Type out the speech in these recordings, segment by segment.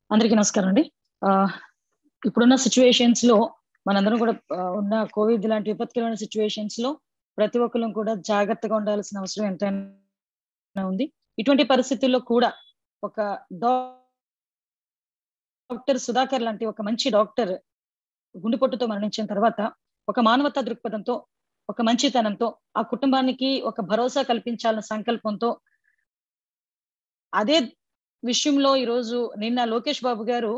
అందరికీ నమస్కారం అండి ఆ, ఇప్పుడున్న సిచ్యువేషన్స్ లో మనందరం కూడా ఆ, ఉన్న కోవిడ్ లాంటి విపత్కరమైన సిచ్యువేషన్స్ లో ప్రతి ఒక్కరు కూడా జాగ్రత్తగా ఉండాల్సిన అవసరం ఎంతైనా ఉంది ఇటువంటి పరిస్థితుల్లో కూడా ఒక డాక్టర్ సుధాకర్ లాంటి ఒక మంచి డాక్టర్ గుండెపోటుతో మరణించిన తర్వాత ఒక మానవతా దృక్పథంతో ఒక మంచితనంతో ఆ కుటుంబానికి ఒక భరోసా కల్పించాలన్న సంకల్పంతో అదే విషయంలో ఈరోజు నిన్న లోకేష్ బాబు గారు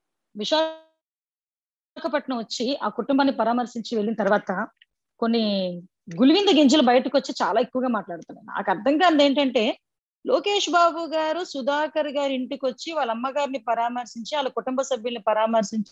విశాఖపట్నం వచ్చి ఆ కుటుంబాన్ని పరామర్శించి వెళ్ళిన తర్వాత కొన్ని గులివింద గింజలు బయటకు వచ్చి చాలా ఎక్కువగా మాట్లాడుతున్నాను నాకు అర్థం కాదు ఏంటంటే లోకేష్ బాబు గారు సుధాకర్ గారి ఇంటికి వచ్చి వాళ్ళ అమ్మగారిని పరామర్శించి వాళ్ళ కుటుంబ సభ్యుల్ని పరామర్శించి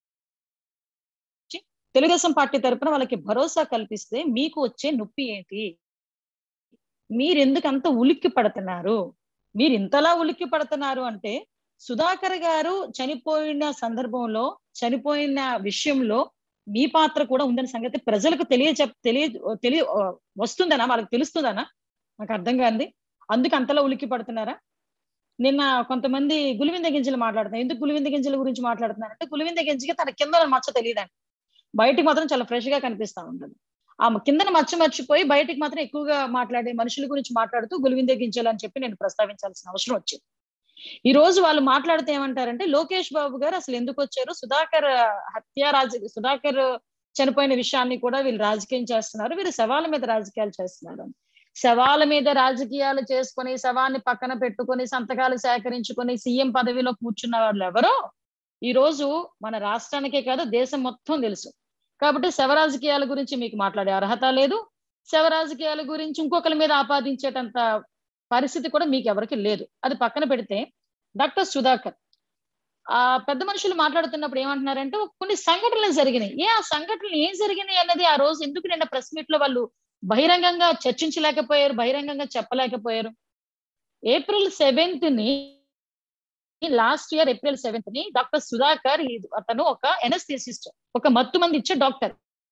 తెలుగుదేశం పార్టీ తరపున వాళ్ళకి భరోసా కల్పిస్తే మీకు వచ్చే నొప్పి ఏంటి మీరు ఎందుకు అంత ఉలిక్కి పడుతున్నారు మీరు ఇంతలా ఉలిక్కి పడుతున్నారు అంటే సుధాకర్ గారు చనిపోయిన సందర్భంలో చనిపోయిన విషయంలో మీ పాత్ర కూడా ఉందనే సంగతి ప్రజలకు తెలియ తెలియ తెలియ వస్తుందనా వాళ్ళకి తెలుస్తుందనా నాకు అర్థం కాంది అందుకు అంతలా ఉలిక్కి పడుతున్నారా నిన్న కొంతమంది గులివింద గింజలు మాట్లాడుతున్నారు ఎందుకు గులివింద గింజల గురించి మాట్లాడుతున్నారంటే గులివింద గింజకి తన కింద మచ్చ తెలియదండి బయటికి మాత్రం చాలా ఫ్రెష్ గా కనిపిస్తా ఉంటుంది ఆ కిందన మచ్చ మర్చిపోయి బయటికి మాత్రం ఎక్కువగా మాట్లాడే మనుషుల గురించి మాట్లాడుతూ గులివింద గింజలు అని చెప్పి నేను ప్రస్తావించాల్సిన అవసరం వచ్చింది ఈ రోజు వాళ్ళు మాట్లాడితే ఏమంటారంటే లోకేష్ బాబు గారు అసలు ఎందుకు వచ్చారు సుధాకర్ హత్య రాజ సుధాకర్ చనిపోయిన విషయాన్ని కూడా వీళ్ళు రాజకీయం చేస్తున్నారు వీళ్ళు శవాల మీద రాజకీయాలు చేస్తున్నారు శవాల మీద రాజకీయాలు చేసుకొని శవాన్ని పక్కన పెట్టుకొని సంతకాలు సేకరించుకొని సీఎం పదవిలో కూర్చున్న వాళ్ళు ఎవరో ఈ రోజు మన రాష్ట్రానికే కాదు దేశం మొత్తం తెలుసు కాబట్టి శవ రాజకీయాల గురించి మీకు మాట్లాడే అర్హత లేదు శవ రాజకీయాల గురించి ఇంకొకరి మీద ఆపాదించేటంత పరిస్థితి కూడా మీకు ఎవరికి లేదు అది పక్కన పెడితే డాక్టర్ సుధాకర్ ఆ పెద్ద మనుషులు మాట్లాడుతున్నప్పుడు ఏమంటున్నారంటే కొన్ని సంఘటనలు జరిగినాయి ఏ ఆ సంఘటనలు ఏం జరిగినాయి అన్నది ఆ రోజు ఎందుకు నిన్న ప్రెస్ మీట్ లో వాళ్ళు బహిరంగంగా చర్చించలేకపోయారు బహిరంగంగా చెప్పలేకపోయారు ఏప్రిల్ సెవెంత్ ని లాస్ట్ ఇయర్ ఏప్రిల్ సెవెంత్ ని డాక్టర్ సుధాకర్ అతను ఒక ఎనస్థిసిస్ట్ ఒక మత్తు మంది ఇచ్చే డాక్టర్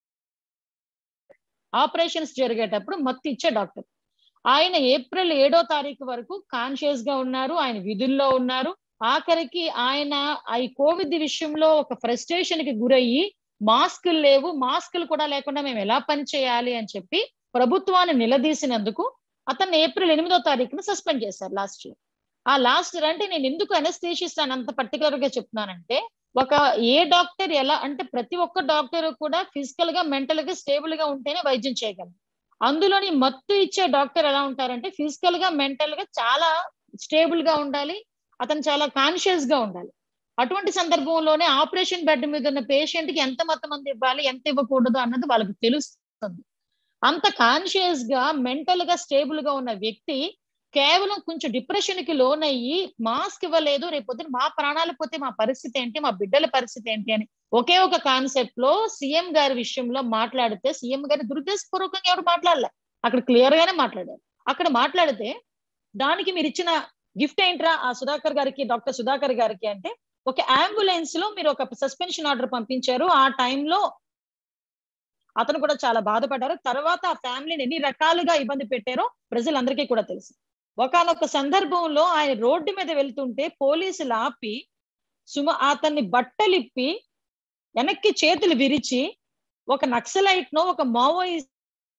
ఆపరేషన్స్ జరిగేటప్పుడు మత్తు ఇచ్చే డాక్టర్ ఆయన ఏప్రిల్ ఏడో తారీఖు వరకు కాన్షియస్ గా ఉన్నారు ఆయన విధుల్లో ఉన్నారు ఆఖరికి ఆయన ఈ కోవిడ్ విషయంలో ఒక ఫ్రస్ట్రేషన్ కి గురయ్యి మాస్కులు లేవు మాస్కులు కూడా లేకుండా మేము ఎలా పని చేయాలి అని చెప్పి ప్రభుత్వాన్ని నిలదీసినందుకు అతన్ని ఏప్రిల్ ఎనిమిదో తారీఖున సస్పెండ్ చేశారు లాస్ట్ ఇయర్ ఆ లాస్ట్ ఇయర్ అంటే నేను ఎందుకు అనస్థేషిస్తాను అంత పర్టికులర్ గా చెప్తున్నానంటే ఒక ఏ డాక్టర్ ఎలా అంటే ప్రతి ఒక్క డాక్టర్ కూడా ఫిజికల్ గా మెంటల్ గా స్టేబుల్ గా ఉంటేనే వైద్యం చేయగలరు అందులోని మత్తు ఇచ్చే డాక్టర్ ఎలా ఉంటారంటే ఫిజికల్ గా మెంటల్ గా చాలా స్టేబుల్ గా ఉండాలి అతను చాలా కాన్షియస్ గా ఉండాలి అటువంటి సందర్భంలోనే ఆపరేషన్ బెడ్ మీద ఉన్న పేషెంట్ కి ఎంత మొత్తం మంది ఇవ్వాలి ఎంత ఇవ్వకూడదు అన్నది వాళ్ళకి తెలుస్తుంది అంత కాన్షియస్ గా మెంటల్ గా స్టేబుల్ గా ఉన్న వ్యక్తి కేవలం కొంచెం డిప్రెషన్ కి లోన్ అయ్యి మాస్క్ ఇవ్వలేదు రేపు పొద్దున మా ప్రాణాలు పోతే మా పరిస్థితి ఏంటి మా బిడ్డల పరిస్థితి ఏంటి అని ఒకే ఒక కాన్సెప్ట్ లో సీఎం గారి విషయంలో మాట్లాడితే సీఎం గారి దురుద్దేశపూర్వకంగా ఎవరు మాట్లాడలే అక్కడ క్లియర్ గానే మాట్లాడారు అక్కడ మాట్లాడితే దానికి మీరు ఇచ్చిన గిఫ్ట్ ఏంట్రా ఆ సుధాకర్ గారికి డాక్టర్ సుధాకర్ గారికి అంటే ఒక అంబులెన్స్ లో మీరు ఒక సస్పెన్షన్ ఆర్డర్ పంపించారు ఆ టైంలో అతను కూడా చాలా బాధపడ్డారు తర్వాత ఆ ఫ్యామిలీని ఎన్ని రకాలుగా ఇబ్బంది పెట్టారో ప్రజలందరికీ కూడా తెలుసు ఒకనొక సందర్భంలో ఆయన రోడ్డు మీద వెళ్తుంటే పోలీసులు ఆపి సుమ అతన్ని బట్టలిప్పి వెనక్కి చేతులు విరిచి ఒక నక్సలైట్ నో ఒక మావోయిస్ట్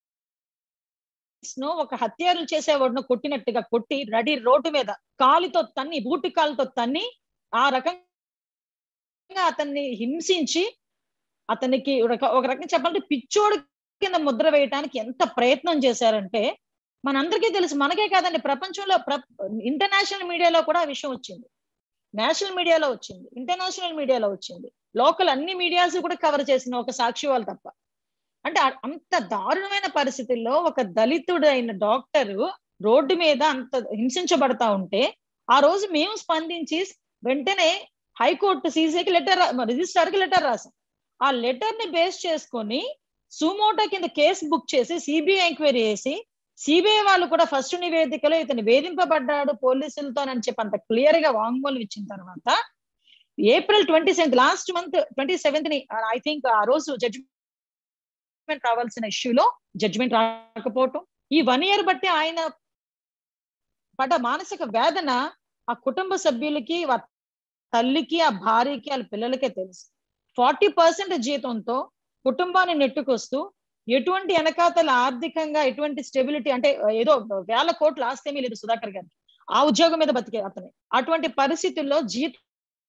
నో ఒక హత్యాలు చేసేవాడినో కొట్టినట్టుగా కొట్టి రెడీ రోడ్డు మీద కాలుతో తన్ని బూటి కాలుతో తన్ని ఆ రకంగా అతన్ని హింసించి అతనికి ఒక రకంగా చెప్పాలంటే పిచ్చోడు కింద ముద్ర వేయటానికి ఎంత ప్రయత్నం చేశారంటే మనందరికీ తెలుసు మనకే కాదండి ప్రపంచంలో ఇంటర్నేషనల్ మీడియాలో కూడా ఆ విషయం వచ్చింది నేషనల్ మీడియాలో వచ్చింది ఇంటర్నేషనల్ మీడియాలో వచ్చింది లోకల్ అన్ని మీడియాస్ కూడా కవర్ చేసిన ఒక సాక్షి వాళ్ళు తప్ప అంటే అంత దారుణమైన పరిస్థితుల్లో ఒక దళితుడు అయిన డాక్టరు రోడ్డు మీద అంత హింసించబడతా ఉంటే ఆ రోజు మేము స్పందించి వెంటనే హైకోర్టు సీసీకి లెటర్ రిజిస్ట్రార్ కి లెటర్ రాసాం ఆ లెటర్ ని బేస్ చేసుకొని సుమోటో కింద కేసు బుక్ చేసి సిబిఐ ఎంక్వైరీ చేసి సిబిఐ వాళ్ళు కూడా ఫస్ట్ నివేదికలో ఇతను వేధింపబడ్డాడు పోలీసులతో అని చెప్పి అంత క్లియర్ గా వాంగ్మూలం ఇచ్చిన తర్వాత April twenty seventh last month twenty seventh ని ఐ థింక్ ఆ రోజు జడ్జిమెంట్ రావాల్సిన ఇష్యూలో జడ్జిమెంట్ రాకపోవటం ఈ వన్ ఇయర్ బట్టి ఆయన పడ్డ మానసిక వేదన ఆ కుటుంబ సభ్యులకి తల్లికి ఆ భార్యకి వాళ్ళ పిల్లలకే తెలుసు ఫార్టీ పర్సెంట్ జీతంతో కుటుంబాన్ని నెట్టుకొస్తూ ఎటువంటి వెనకాతల ఆర్థికంగా ఎటువంటి స్టెబిలిటీ అంటే ఏదో వేల కోట్ల ఆస్తి ఏమీ లేదు సుధాకర్ గారికి ఆ ఉద్యోగం మీద బతికే అతనే అటువంటి పరిస్థితుల్లో జీతం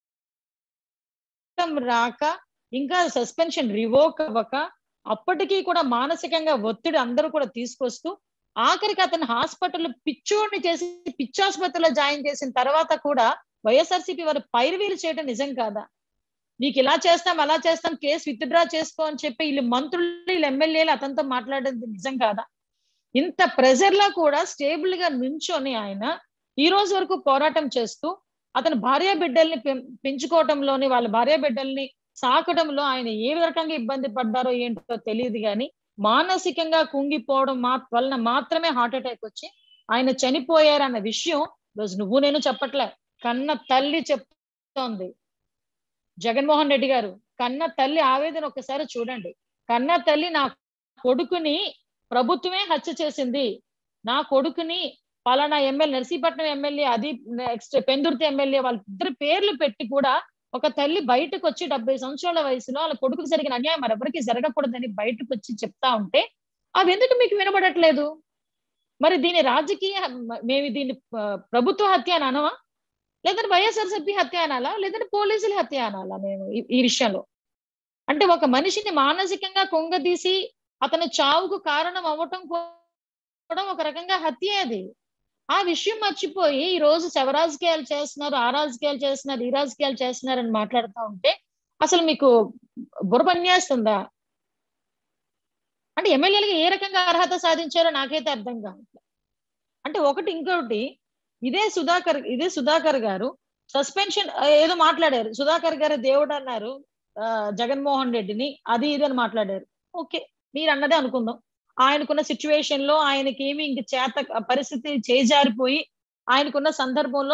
రాక ఇంకా సస్పెన్షన్ రివోక్ అవ్వక అప్పటికీ కూడా మానసికంగా ఒత్తిడి అందరూ కూడా తీసుకొస్తూ ఆఖరికి అతను హాస్పిటల్ పిచ్చోడిని చేసి పిచ్చాసుపత్రిలో జాయిన్ చేసిన తర్వాత కూడా వైఎస్ఆర్సీపీ వారు పైరువీలు చేయడం నిజం కాదా నీకు ఇలా చేస్తాం అలా చేస్తాం కేసు విత్డ్రా చేసుకో అని చెప్పి వీళ్ళు మంత్రులు వీళ్ళు ఎమ్మెల్యేలు అతనితో మాట్లాడేది నిజం కాదా ఇంత ప్రెజర్ లో కూడా స్టేబుల్ గా నుంచొని ఆయన ఈ రోజు వరకు పోరాటం చేస్తూ అతని భార్య బిడ్డల్ని పెంచుకోవటంలోని వాళ్ళ భార్య బిడ్డల్ని సాకడంలో ఆయన ఏ రకంగా ఇబ్బంది పడ్డారో ఏంటో తెలియదు కానీ మానసికంగా కుంగిపోవడం మా వలన మాత్రమే హార్ట్ అటాక్ వచ్చి ఆయన చనిపోయారన్న విషయం రోజు నువ్వు నేను చెప్పట్లే కన్న తల్లి చెప్తోంది జగన్మోహన్ రెడ్డి గారు కన్న తల్లి ఆవేదన ఒకసారి చూడండి కన్న తల్లి నా కొడుకుని ప్రభుత్వమే హత్య చేసింది నా కొడుకుని పలానా ఎమ్మెల్యే నర్సీపట్నం ఎమ్మెల్యే అది నెక్స్ట్ పెందుర్తి ఎమ్మెల్యే వాళ్ళిద్దరు పేర్లు పెట్టి కూడా ఒక తల్లి బయటకు వచ్చి డెబ్బై సంవత్సరాల వయసులో వాళ్ళ కొడుకుకి జరిగిన అన్యాయం మరెవరికి జరగకూడదని బయటకు వచ్చి చెప్తా ఉంటే అవి ఎందుకు మీకు వినబడట్లేదు మరి దీని రాజకీయ మేము దీన్ని ప్రభుత్వ హత్య అని అనవా లేదంటే వైఎస్ఆర్సీపీ హత్య అనాలా లేదంటే పోలీసుల హత్య అనాలా మేము ఈ విషయంలో అంటే ఒక మనిషిని మానసికంగా కొంగదీసి అతని చావుకు కారణం అవ్వటం కూడా ఒక రకంగా హత్య అది ఆ విషయం మర్చిపోయి ఈ రోజు శవ రాజకీయాలు చేస్తున్నారు ఆ రాజకీయాలు చేస్తున్నారు ఈ రాజకీయాలు చేస్తున్నారు అని మాట్లాడుతూ ఉంటే అసలు మీకు బుర్రపన్యాస్తుందా అంటే ఎమ్మెల్యేలుగా ఏ రకంగా అర్హత సాధించారో నాకైతే అర్థం కావట్లేదు అంటే ఒకటి ఇంకోటి ఇదే సుధాకర్ ఇదే సుధాకర్ గారు సస్పెన్షన్ ఏదో మాట్లాడారు సుధాకర్ గారు దేవుడు అన్నారు జగన్మోహన్ రెడ్డిని అది ఇది అని మాట్లాడారు ఓకే మీరు అన్నదే అనుకుందాం ఆయనకున్న సిచ్యువేషన్ లో ఆయనకి ఏమి ఇంక చేత పరిస్థితి చేజారిపోయి ఆయనకున్న సందర్భంలో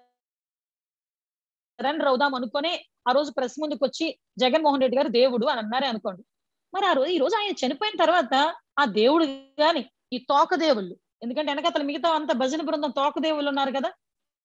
సరెండర్ అవుదాం అనుకునే ఆ రోజు ప్రెస్ ముందుకు వచ్చి జగన్మోహన్ రెడ్డి గారు దేవుడు అని అన్నారే అనుకోండి మరి ఆ రోజు ఈ రోజు ఆయన చనిపోయిన తర్వాత ఆ దేవుడు గాని ఈ తోక దేవుళ్ళు ఎందుకంటే వెనకతల మిగతా అంత భజన బృందం తోక దేవుళ్ళు ఉన్నారు కదా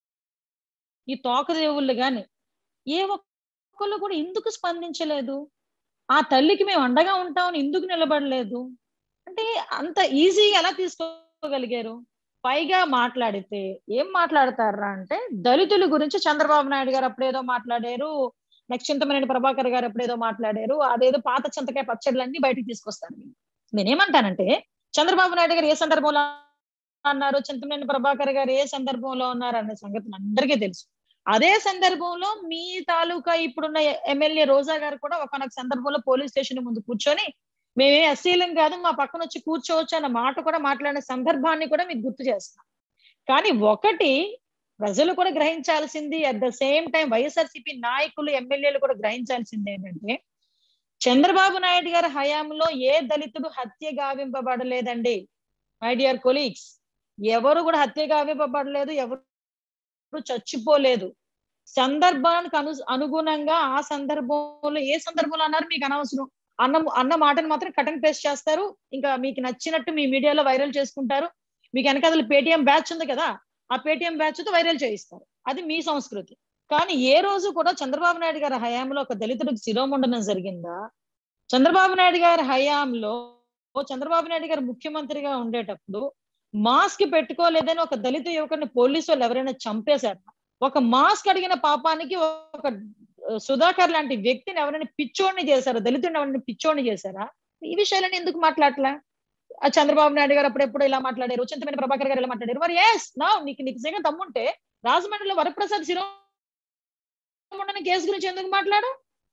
ఈ తోక దేవుళ్ళు గాని ఏ ఒక్కళ్ళు కూడా ఎందుకు స్పందించలేదు ఆ తల్లికి మేము అండగా ఉంటామని ఎందుకు నిలబడలేదు అంటే అంత ఈజీగా ఎలా తీసుకోగలిగారు పైగా మాట్లాడితే ఏం మాట్లాడతారా అంటే దళితుల గురించి చంద్రబాబు నాయుడు గారు అప్పుడేదో మాట్లాడారు నెక్స్ట్ చింతమనేని ప్రభాకర్ గారు ఎప్పుడేదో మాట్లాడారు అదేదో పాత చింతకాయ పచ్చళ్ళన్నీ బయటకు తీసుకొస్తారు నేనేమంటానంటే చంద్రబాబు నాయుడు గారు ఏ సందర్భంలో అన్నారు చింతమనేని ప్రభాకర్ గారు ఏ సందర్భంలో ఉన్నారు అనే సంగతి అందరికీ తెలుసు అదే సందర్భంలో మీ తాలూకా ఇప్పుడున్న ఎమ్మెల్యే రోజా గారు కూడా ఒకనొక సందర్భంలో పోలీస్ స్టేషన్ ముందు కూర్చొని మేమే ఎస్సీలం కాదు మా పక్కన వచ్చి కూర్చోవచ్చు అన్న మాట కూడా మాట్లాడిన సందర్భాన్ని కూడా మీకు గుర్తు చేస్తాం కానీ ఒకటి ప్రజలు కూడా గ్రహించాల్సింది at the same time YSRCP నాయకులు ఎమ్మెల్యేలు కూడా గ్రహించాల్సింది ఏంటంటే చంద్రబాబు నాయుడు గారి హయాంలో ఏ దళితుడు హత్య గావింపబడలేదండి మై డియర్ కొలీగ్స్ ఎవరు కూడా హత్య గావింపబడలేదు ఎవరు చచ్చిపోలేదు సందర్భానికి అను అనుగుణంగా ఆ సందర్భంలో ఏ సందర్భంలో అన్నారు మీకు అనవసరం అన్న అన్న మాటను మాత్రం కటన్ పేస్ట్ చేస్తారు ఇంకా మీకు నచ్చినట్టు మీ మీడియాలో వైరల్ చేసుకుంటారు మీకు వెనకదలు పేటిఎం బ్యాచ్ ఉంది కదా ఆ పేటిఎం బ్యాచ్ తో వైరల్ చేయిస్తారు అది మీ సంస్కృతి కానీ ఏ రోజు కూడా చంద్రబాబు నాయుడు గారి హయాంలో ఒక దళితుడికి శిరోముండనం జరిగిందా చంద్రబాబు నాయుడు గారి హయాంలో చంద్రబాబు నాయుడు గారు ముఖ్యమంత్రిగా ఉండేటప్పుడు మాస్క్ పెట్టుకోలేదని ఒక దళిత యువకుడిని పోలీసు వాళ్ళు ఎవరైనా చంపేశారు ఒక మాస్క్ అడిగిన పాపానికి ఒక సుధాకర్ లాంటి వ్యక్తిని ఎవరైనా పిచ్చోడిని చేశారా దళితుడిని ఎవరైనా పిచ్చోడిని చేశారా ఈ విషయాలను ఎందుకు మాట్లాడలే ఆ చంద్రబాబు నాయుడు గారు అప్పుడెప్పుడు ఇలా మాట్లాడారు చింతమైన ప్రభాకర్ గారు ఇలా మాట్లాడారు మరి ఎస్ నా నీకు నీకు నిజంగా తమ్ముంటే రాజమండ్రిలో వరప్రసాద్ శిరోముండని కేసు గురించి ఎందుకు మాట్లాడు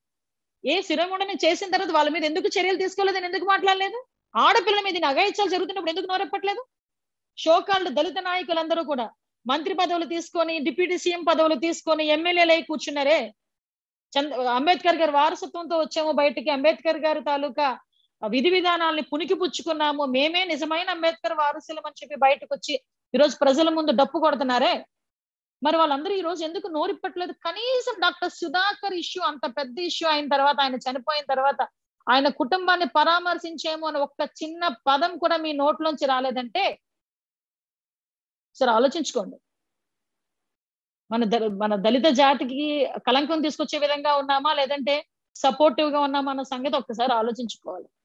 ఏ శిరోముండని చేసిన తర్వాత వాళ్ళ మీద ఎందుకు చర్యలు తీసుకోలేదని ఎందుకు మాట్లాడలేదు ఆడపిల్ల మీద నగాయిత్యాలు జరుగుతున్నప్పుడు ఎందుకు నోరెప్పట్లేదు షోకాళ్ళు దళిత నాయకులందరూ కూడా మంత్రి పదవులు తీసుకొని డిప్యూటీ సీఎం పదవులు తీసుకొని ఎమ్మెల్యేలు అయి కూర్చున్నారే చంద్ర అంబేద్కర్ గారి వారసత్వంతో వచ్చాము బయటికి అంబేద్కర్ గారి తాలూకా విధి విధానాల్ని పునికి పుచ్చుకున్నాము మేమే నిజమైన అంబేద్కర్ వారసులం అని చెప్పి బయటకు వచ్చి ఈరోజు ప్రజల ముందు డప్పు కొడుతున్నారే మరి వాళ్ళందరూ ఈ రోజు ఎందుకు నోరిప్పట్లేదు కనీసం డాక్టర్ సుధాకర్ ఇష్యూ అంత పెద్ద ఇష్యూ అయిన తర్వాత ఆయన చనిపోయిన తర్వాత ఆయన కుటుంబాన్ని పరామర్శించేమో అని ఒక్క చిన్న పదం కూడా మీ నోట్లోంచి రాలేదంటే సరే ఆలోచించుకోండి మన ద- మన దళిత జాతికి కలంకం తీసుకొచ్చే విధంగా ఉన్నామా లేదంటే సపోర్టివ్ గా ఉన్నామా అన్న సంగతి ఒక్కసారి ఆలోచించుకోవాలి